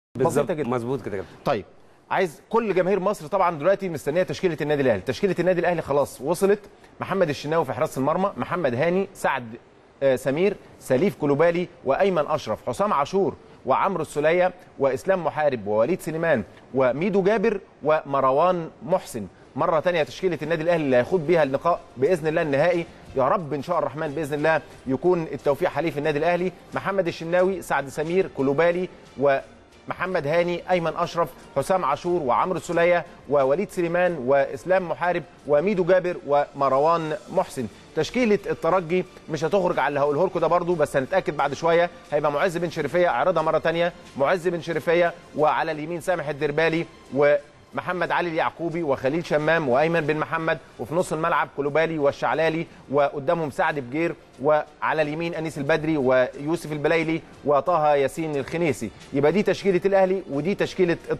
بسيطه بالظبط جدا مظبوط كده كده طيب عايز كل جماهير مصر طبعا دلوقتي مستنيه تشكيله النادي الاهلي تشكيله النادي الاهلي خلاص وصلت محمد الشناوي في حراسه المرمى محمد هاني سعد آه، سمير سليف كلوبالي وايمن اشرف حسام عاشور وعمرو السوليه واسلام محارب ووليد سليمان وميدو جابر ومروان محسن مره تانية تشكيله النادي الاهلي اللي هيخوض بيها اللقاء باذن الله النهائي يا رب ان شاء الرحمن باذن الله يكون التوفيق حليف النادي الاهلي محمد الشناوي سعد سمير كلوبالي و محمد هاني ايمن اشرف حسام عاشور وعمرو السوليه ووليد سليمان واسلام محارب وميدو جابر ومروان محسن تشكيله الترجي مش هتخرج على اللي هقوله لكم ده برضو بس هنتاكد بعد شويه هيبقى معز بن شريفيه اعرضها مره ثانيه معز بن شريفيه وعلى اليمين سامح الدربالي و محمد علي اليعقوبي وخليل شمام وايمن بن محمد وفي نص الملعب كلوبالي والشعلالي وقدامهم سعد بجير وعلى اليمين انيس البدري ويوسف البليلي وطه ياسين الخنيسي يبقى دي تشكيله الاهلي ودي تشكيله